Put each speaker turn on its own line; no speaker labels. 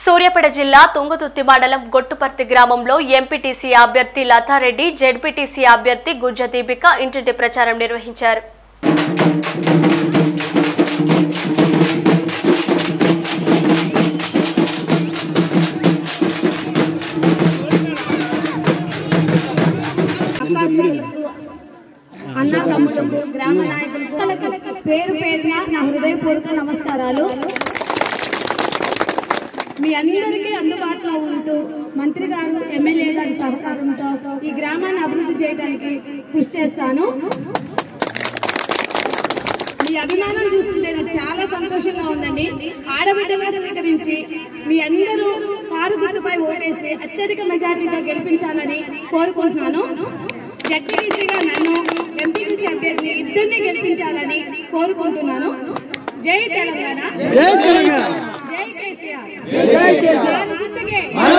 సూర్యాపేట జిల్లా తుంగతుర్తి మండలం గొట్టుపర్తి గ్రామంలో ఎంపీటీసీ అభ్యర్థి లతారెడ్డి జెడ్పీటీసీ అభ్యర్థి గుజ్జ దీపిక ఇంటింటి ప్రచారం నిర్వహించారు
అన్న తమ్ములకు గ్రామ నాయకులకు పేరు పేరున నా హృదయపూర్వక నమస్కారాలు మీ అందరికీ అందుబాటులో ఉంటూ మంత్రి గారు ఎమ్మెల్యే గారి సహకారంతో ఈ గ్రామాన్ని అభివృద్ధి చేయడానికి కృషి చేస్తాను మీ అభిమానం చూస్తుంటే నాకు చాలా సంతోషంగా ఉందండి ఆడబిడ్డగా స్వీకరించి మీ అందరూ కారు గుర్తుపై ఓటేసి అత్యధిక మెజార్టీతో గెలిపించాలని కోరుకుంటున్నాను జడ్పీటీసీగా నన్ను ఎంపీటీసీ అభ్యర్థి ఇద్దరిని గెలిపించాలని కోరుకుంటున్నాను జై తెలంగాణ జై కేసీఆర్ కారు గుర్తుకే